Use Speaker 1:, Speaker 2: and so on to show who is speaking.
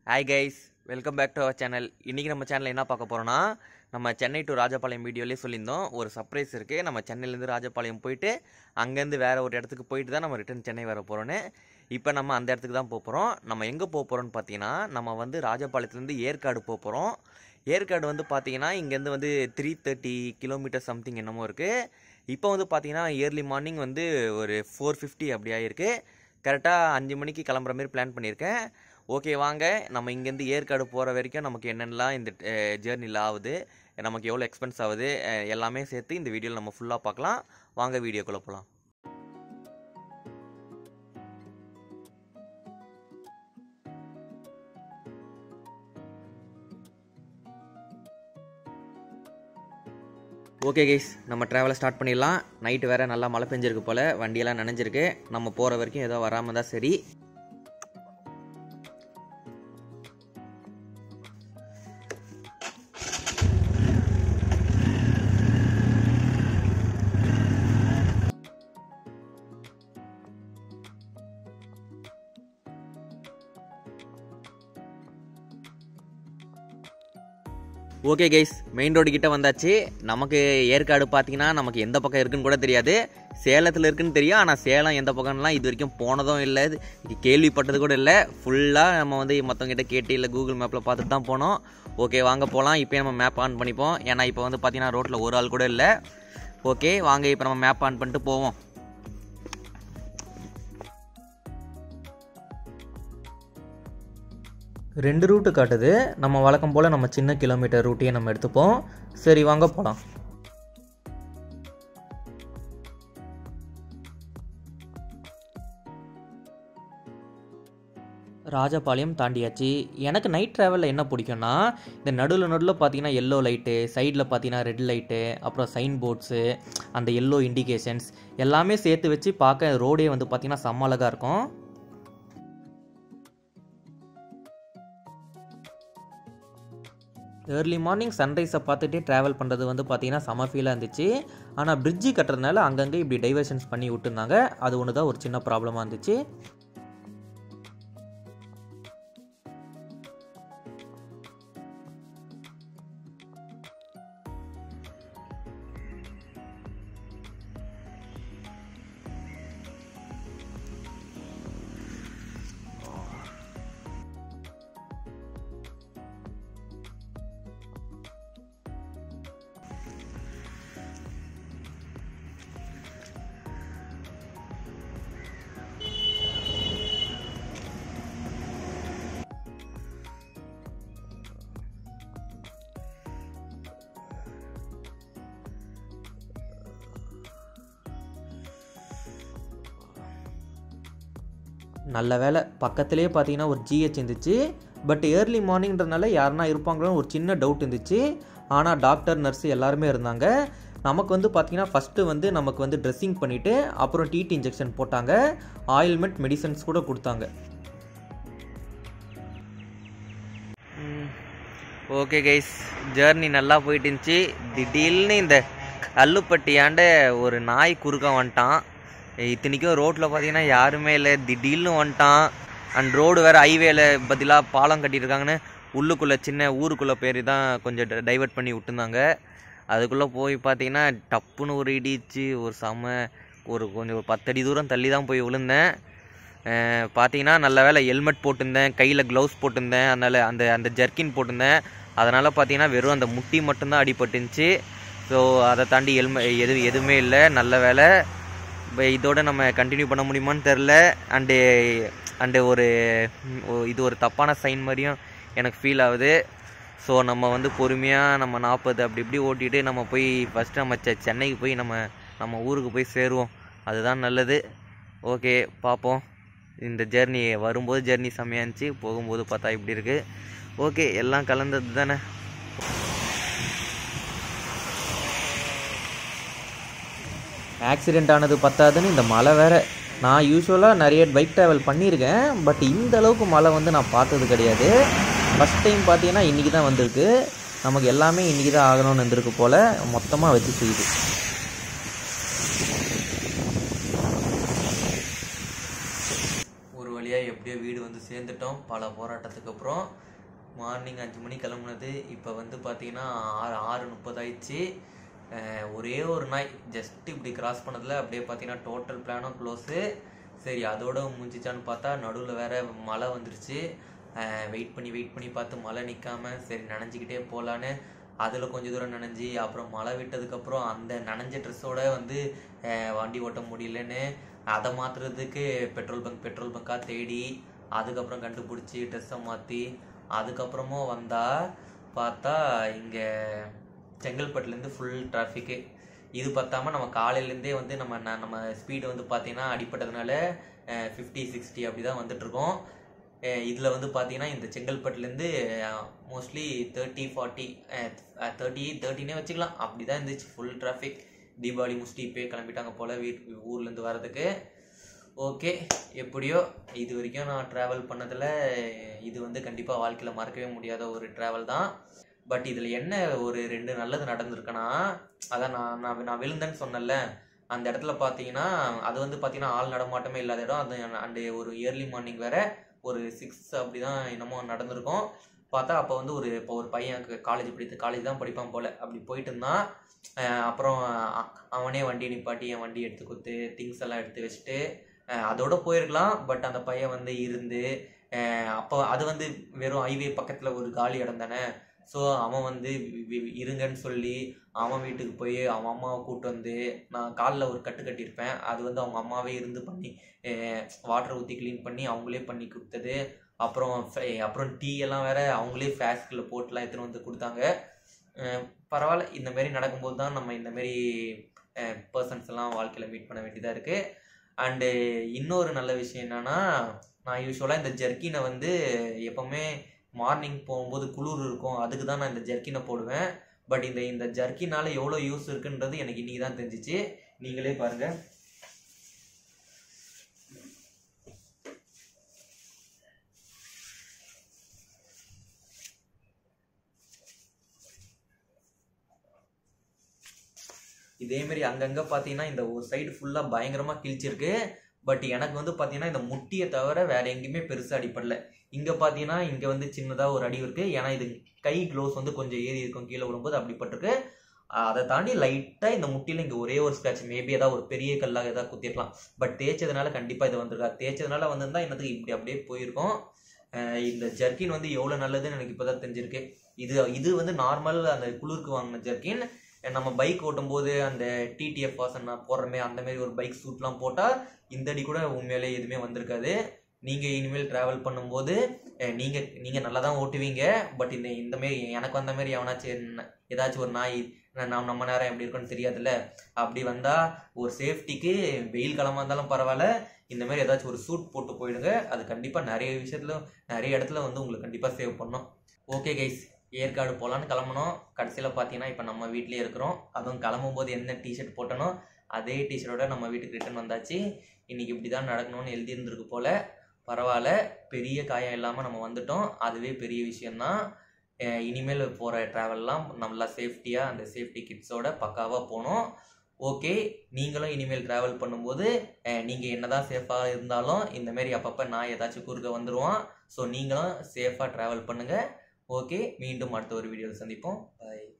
Speaker 1: hi guys welcome back to our channel இன்றைக்கி நம்ம சேனலில் என்ன பார்க்க போகிறோன்னா நம்ம சென்னை டு ராஜபாளையம் வீடியோலேயே சொல்லியிருந்தோம் ஒரு சர்ப்ரைஸ் இருக்குது நம்ம சென்னையிலேருந்து ராஜபாளையம் போயிட்டு அங்கேருந்து வேறு ஒரு இடத்துக்கு போயிட்டு தான் நம்ம ரிட்டர்ன் சென்னை வர போகிறோன்னு இப்போ நம்ம அந்த இடத்துக்கு தான் போக போகிறோம் நம்ம எங்கே போக போகிறோம்னு பார்த்தீங்கன்னா நம்ம வந்து ராஜபாளையத்துலேருந்து ஏற்காடு போக போகிறோம் ஏற்காடு வந்து பார்த்தீங்கன்னா இங்கேருந்து வந்து த்ரீ தேர்ட்டி கிலோமீட்டர் சம்திங் என்னமோ இருக்குது இப்போ வந்து பார்த்தீங்கன்னா இயர்லி மார்னிங் வந்து ஒரு ஃபோர் ஃபிஃப்டி அப்படி ஆயிருக்கு கரெக்டாக அஞ்சு மணிக்கு கிளம்புற மாதிரி பிளான் பண்ணியிருக்கேன் ஓகே வாங்க நம்ம இங்கேருந்து ஏற்காடு போகிற வரைக்கும் நமக்கு என்னென்னலாம் இந்த ஜேர்னியில் ஆகுது நமக்கு எவ்வளோ எக்ஸ்பென்ஸ் ஆகுது அஹ், எல்லாமே சேர்த்து இந்த வீடியோவில் நம்ம ஃபுல்லாக பார்க்கலாம் வாங்க வீடியோக்குள்ளே போகலாம் ஓகே கைஸ் நம்ம ட்ராவலை ஸ்டார்ட் பண்ணிடலாம் நைட்டு வேறு நல்லா மழை பெஞ்சிருக்கு போல் வண்டியெல்லாம் நனைஞ்சிருக்கு நம்ம போகிற வரைக்கும் ஏதோ வராமல் தான் சரி ஓகே கைஸ் மெயின் ரோடு கிட்ட வந்தாச்சு நமக்கு ஏற்காடு பார்த்தீங்கன்னா நமக்கு எந்த பக்கம் இருக்குன்னு கூட தெரியாது சேலத்தில் இருக்குன்னு தெரியும் ஆனால் சேலம் எந்த பக்கம்லாம் இது வரைக்கும் போனதும் இல்லை இது கேள்விப்பட்டது கூட இல்லை ஃபுல்லாக நம்ம வந்து மற்றவங்க கிட்ட கேட்டு இல்லை கூகுள் மேப்பில் பார்த்துட்டு தான் போனோம் ஓகே வாங்க போகலாம் இப்போ நம்ம மேப் ஆன் பண்ணிப்போம் ஏன்னா இப்போ வந்து பார்த்தீங்கன்னா ரோட்டில் ஒரு ஆள் கூட இல்லை ஓகே வாங்க இப்போ நம்ம மேப் ஆன் பண்ணிட்டு போவோம்
Speaker 2: ரெண்டு ரூட்டு காட்டுது நம்ம வழக்கம் போல் நம்ம சின்ன கிலோமீட்டர் ரூட்டையே நம்ம எடுத்துப்போம் சரி வாங்க போகலாம் ராஜபாளையம் தாண்டியாச்சு எனக்கு நைட் ட்ராவலில் என்ன பிடிக்கும்னா இந்த நடுவில் நடுவில் பார்த்தீங்கன்னா எல்லோ லைட்டு சைடில் பார்த்தீங்கன்னா ரெட் லைட்டு அப்புறம் சைன் போர்ட்ஸு அந்த எல்லோ இண்டிகேஷன்ஸ் எல்லாமே சேர்த்து வச்சு பார்க்க ரோடே வந்து பார்த்தீங்கன்னா செம்ம அழகாக இருக்கும் ஏர்லி மார்னிங் சன்ரைஸை பார்த்துட்டே ட்ராவல் பண்ணுறது வந்து பார்த்தீங்கன்னா செம ஃபீலாக இருந்துச்சு ஆனால் பிரிட்ஜு கட்டுறதுனால அங்கங்கே இப்படி டைவர்ஷன்ஸ் பண்ணி விட்டுருந்தாங்க அது ஒன்று தான் ஒரு சின்ன ப்ராப்ளமாக இருந்துச்சு நல்ல வேலை பக்கத்துலேயே பார்த்தீங்கன்னா ஒரு ஜிஹெச் இருந்துச்சு பட் ஏர்லி மார்னிங்ன்றனால யாருனா இருப்பாங்களோன்னு ஒரு சின்ன டவுட் இருந்துச்சு ஆனால் டாக்டர் நர்ஸு எல்லாருமே இருந்தாங்க நமக்கு வந்து பார்த்தீங்கன்னா ஃபஸ்ட்டு வந்து நமக்கு வந்து ட்ரெஸ்ஸிங் பண்ணிவிட்டு அப்புறம் டிடி இன்ஜெக்ஷன் போட்டாங்க ஆயில்மெண்ட் மெடிசன்ஸ் கூட கொடுத்தாங்க
Speaker 1: ஓகே கைஸ் ஜேர்னி நல்லா போயிட்டு இருந்துச்சு திடீர்னு இந்த கல்லுப்பட்டியாண்ட ஒரு நாய் குறுக்க வந்துட்டான் இத்தனைக்கும் ரோட்டில் பார்த்தீங்கன்னா யாருமே இல்லை திடீர்னு வந்துட்டான் அண்ட் ரோடு வேறு ஹைவேல பதிலாக பாலம் கட்டியிருக்காங்கன்னு உள்ளுக்குள்ளே சின்ன ஊருக்குள்ளே பேர் தான் கொஞ்சம் டைவர்ட் பண்ணி விட்டுருந்தாங்க அதுக்குள்ளே போய் பார்த்தீங்கன்னா டப்புன்னு ஒரு இடிச்சு ஒரு செம ஒரு கொஞ்சம் ஒரு பத்தடி தூரம் தள்ளி தான் போய் விழுந்தேன் அஹ் பார்த்தீங்கன்னா நல்ல வேலை ஹெல்மெட் போட்டிருந்தேன் கையில் க்ளவுஸ் போட்டிருந்தேன் அதனால் அந்த அந்த ஜர்க்கின் போட்டிருந்தேன் அதனால் பார்த்தீங்கன்னா வெறும் அந்த முட்டி மட்டும்தான் அடிபட்டுருந்துச்சு ஸோ அதை தாண்டி ஹெல்மெ எது எதுவுமே இல்லை நல்ல வேலை இப்போ இதோட நம்ம கண்டினியூ பண்ண முடியுமான்னு தெரில அண்டு அண்டு ஒரு ம், ஒ- இது ஒரு தப்பான சைன் மாதிரியும் எனக்கு ஃபீல் ஆகுது ஸோ நம்ம வந்து பொறுமையாக நம்ம நாற்பது அப்படி இப்படி ஓட்டிட்டு நம்ம போய் ஃபஸ்ட்டு நம்ம செ சென்னைக்கு போய் நம்ம நம்ம ஊருக்கு போய் சேருவோம் அதுதான் நல்லது ஓகே பார்ப்போம் இந்த ஜேர்னி வரும்போது ஜேர்னி செம்மையா இருந்துச்சு போகும்போது பார்த்தா இப்படி இருக்குது ஓகே எல்லாம் கலந்தது தானே
Speaker 2: ஆக்சிடென்ட் ஆனது பத்தாதுன்னு இந்த மழை வேற நான் யூஸ்வலாக நிறைய பைக் ட்ராவல் பண்ணியிருக்கேன் பட் இந்த அளவுக்கு மழை வந்து நான் பார்த்தது கிடையாது ஃபஸ்ட் டைம் பார்த்தீங்கன்னா இன்றைக்கி தான் வந்திருக்கு நமக்கு எல்லாமே இன்றைக்கி தான் ஆகணும்னு இருந்திருக்கு போல் மொத்தமாக வச்சு செய்யுது
Speaker 1: ஒரு வழியாக எப்படியோ வீடு வந்து சேர்ந்துட்டோம் பல போராட்டத்துக்கு அப்புறம் மார்னிங் அஞ்சு மணி கிளம்புனது இப்போ வந்து பார்த்தீங்கன்னா ஆறு ஆறு முப்பதாயிடுச்சு அஹ் ஒரே ஒரு நாய் ஜஸ்ட் இப்படி கிராஸ் பண்ணதில் அப்படியே பார்த்தீங்கன்னா டோட்டல் பிளானும் க்ளோஸு சரி அதோட முடிஞ்சிச்சான்னு பார்த்தா நடுவில் வேற மழை வந்துருச்சு வெயிட் பண்ணி வெயிட் பண்ணி பார்த்து மழை நிற்காம சரி நனைஞ்சிக்கிட்டே போகலான்னு அதில் கொஞ்ச தூரம் நனைஞ்சி அப்புறம் மழை விட்டதுக்கப்புறம் அந்த நனைஞ்ச ட்ரெஸ்ஸோட வந்து அஹ் வண்டி ஓட்ட முடியலன்னு அதை மாற்றுறதுக்கு பெட்ரோல் பங்க் பெட்ரோல் பங்காக தேடி அதுக்கப்புறம் கண்டுபிடிச்சி ட்ரெஸ்ஸை மாற்றி அதுக்கப்புறமும் வந்தால் பார்த்தா இங்கே செங்கல்பட்டுலேருந்து ஃபுல் டிராஃபிக்கு இது பத்தாம நம்ம காலையிலேருந்தே வந்து நம்ம ந- நம்ம ஸ்பீடு வந்து பார்த்தீங்கன்னா அடிப்பட்டதுனால ஃபிஃப்டி சிக்ஸ்டி அப்படி தான் வந்துட்டுருக்கோம் இதில் வந்து பார்த்தீங்கன்னா இந்த செங்கல்பட்டுலேருந்து மோஸ்ட்லி தேர்ட்டி ஃபார்ட்டி தேர்ட்டி தேர்ட்டினே வச்சுக்கலாம் அப்படி தான் இருந்துச்சு ஃபுல் டிராஃபிக் தீபாவளி முடிச்சுட்டு இப்போயே கிளம்பிட்டாங்க போல் வீட் ஊர்லேருந்து வர்றதுக்கு ஓகே எப்படியோ இது வரைக்கும் நான் ட்ராவல் பண்ணதில் இது வந்து கண்டிப்பாக வாழ்க்கையில் மறக்கவே முடியாத ஒரு ட்ராவல் தான் பட் இதில் என்ன ஒரு ரெண்டு நல்லது நடந்திருக்குன்னா அதான் நான் நான் நான் விழுந்தேன்னு சொன்னேன்ல அந்த இடத்துல பார்த்தீங்கன்னா அது வந்து பார்த்தீங்கன்னா ஆள் நடமாட்டமே இல்லாத இடம் அது அண்டு ஒரு இயர்லி மார்னிங் வேற ஒரு சிக்ஸ் அப்படி தான் என்னமோ நடந்திருக்கும் பார்த்தா அப்போ வந்து ஒரு இப்போ ஒரு பையன் காலேஜ் படித்து காலேஜ் தான் படிப்பான் போல் அப்படி போயிட்டு இருந்தான் அஹ் அப்புறம் அ- அவனே வண்டி நிப்பாட்டி என் வண்டி எடுத்து கொடுத்து திங்ஸ் எல்லாம் எடுத்து வச்சுட்டு அஹ் அதோட போயிருக்கலாம் பட் அந்த பையன் வந்து இருந்து அஹ் அப்போ அது வந்து வெறும் ஹைவே பக்கத்தில் ஒரு காலி இடம் தானே ஸோ அவன் வந்து வி- வி- இருங்கன்னு சொல்லி அவன் வீட்டுக்கு போய் அவன் அம்மாவை கூட்டு வந்து நான் காலில் ஒரு கட்டு கட்டியிருப்பேன் அது வந்து அவங்க அம்மாவே இருந்து பண்ணி வாட்டர் ஊற்றி க்ளீன் பண்ணி அவங்களே பண்ணி கொடுத்தது அப்புறம் ஃப- அப்புறம் டீ எல்லாம் வேற அவங்களே ஃப்ளாஸ்கில் போட்டுலாம் எடுத்துன்னு வந்து கொடுத்தாங்க அஹ் பரவாயில்ல இந்த மாதிரி நடக்கும்போது தான் நம்ம இந்த மாதிரி பர்சன்ஸ் எல்லாம் வாழ்க்கையில் மீட் பண்ண வேண்டியதாக இருக்குது அண்டு இன்னொரு நல்ல விஷயம் என்னன்னா நான் யூஸ்வலாக இந்த ஜெர்க்கினை வந்து எப்போவுமே மார்னிங் போகும்போது குளிர் இருக்கும் அதுக்கு தான் நான் இந்த ஜெர்க்கினை போடுவேன் பட் இந்த இந்த ஜர்க்கினால எவ்வளோ யூஸ் இருக்குன்றது எனக்கு இன்னைக்கு தான் தெரிஞ்சிச்சு நீங்களே பாருங்க இதே மாதிரி அங்கங்க பார்த்தீங்கன்னா இந்த ஒரு சைடு ஃபுல்லாக பயங்கரமாக கிழிச்சிருக்கு பட் எனக்கு வந்து பார்த்தீங்கன்னா இந்த முட்டியை தவிர வேற எங்கேயுமே பெருசாக அடிப்படல இங்கே பார்த்தீங்கன்னா இங்கே வந்து சின்னதாக ஒரு அடி இருக்கு ஏன்னா இது கை க்ளோஸ் வந்து கொஞ்சம் ஏறி இருக்கும் கீழே விழும்போது அப்படிப்பட்டிருக்கு அஹ் அதை தாண்டி லைட்டாக இந்த முட்டியில் இங்கே ஒரே ஒரு ஸ்க்ராட்ச் மேபி ஏதாவது ஒரு பெரிய கல்லாக ஏதாவது குத்திருக்கலாம் பட் தேய்ச்சதுனால கண்டிப்பாக இது வந்திருக்கா தேய்ச்சதுனால வந்திருந்தா என்னத்துக்கு இப்படி அப்படியே போயிருக்கும் அஹ் இந்த ஜர்க்கின் வந்து எவ்வளோ நல்லதுன்னு எனக்கு இப்போ தான் தெரிஞ்சிருக்கு இது இது வந்து நார்மல் அந்த குளிருக்கு வாங்கின ஜர்க்கின் நம்ம பைக் ஓட்டும்போது அந்த டிடிஎஃப் வாசன் போடுறமே அந்த மாதிரி ஒரு பைக் சூட்லாம் போட்டால் இந்த அடி கூட உண்மையிலே எதுவுமே வந்திருக்காது நீங்கள் இனிமேல் ட்ராவல் பண்ணும்போது அஹ் நீங்க நீங்க நல்லா தான் ஓட்டுவீங்க பட் இந்த இந்த மாதிரி எனக்கு வந்த மாதிரி எவனாச்சும் என்ன- ஏதாச்சும் ஒரு நாய் நம்ம நம்ம நேரம் எப்படி இருக்குன்னு தெரியாதுல்ல அப்படி வந்தா ஒரு சேஃப்டிக்கு வெயில் காலமா இருந்தாலும் பரவாயில்ல இந்த மாதிரி ஏதாச்சும் ஒரு சூட் போட்டு போயிடுங்க அது கண்டிப்பா நிறைய விஷயத்துல நிறைய இடத்துல வந்து உங்களுக்கு கண்டிப்பா சேவ் பண்ணும் ஓகே கைஸ் ஏற்காடு போகலான்னு கிளம்பணும் கடைசியில் பார்த்தீங்கன்னா இப்போ நம்ம வீட்லயே இருக்கிறோம் அதுவும் கிளம்பும் போது என்ன டிஷர்ட் போட்டனோ அதே டிஷர்ட்டோட நம்ம வீட்டுக்கு ரிட்டர்ன் வந்தாச்சு இன்னைக்கு இப்படி தான் நடக்கணும்னு எழுதியிருந்திருக்கு போல பரவாயில்ல பெரிய காயம் இல்லாமல் நம்ம வந்துட்டோம் அதுவே பெரிய விஷயம்தான் அஹ் இனிமேல் போகிற ட்ராவல்லாம் நல்லா சேஃப்டியாக அந்த சேஃப்டி கிட்ஸோட பக்காவாக போகணும் ஓகே நீங்களும் இனிமேல் ட்ராவல் பண்ணும்போது நீங்கள் என்னதான் சேஃபாக இருந்தாலும் இந்த மாதிரி அப்பப்போ நான் ஏதாச்சும் குறுக்க வந்துடுவான் ஸோ நீங்களும் சேஃபாக ட்ராவல் பண்ணுங்கள் ஓகே மீண்டும் அடுத்த ஒரு வீடியோவில் சந்திப்போம் பாய்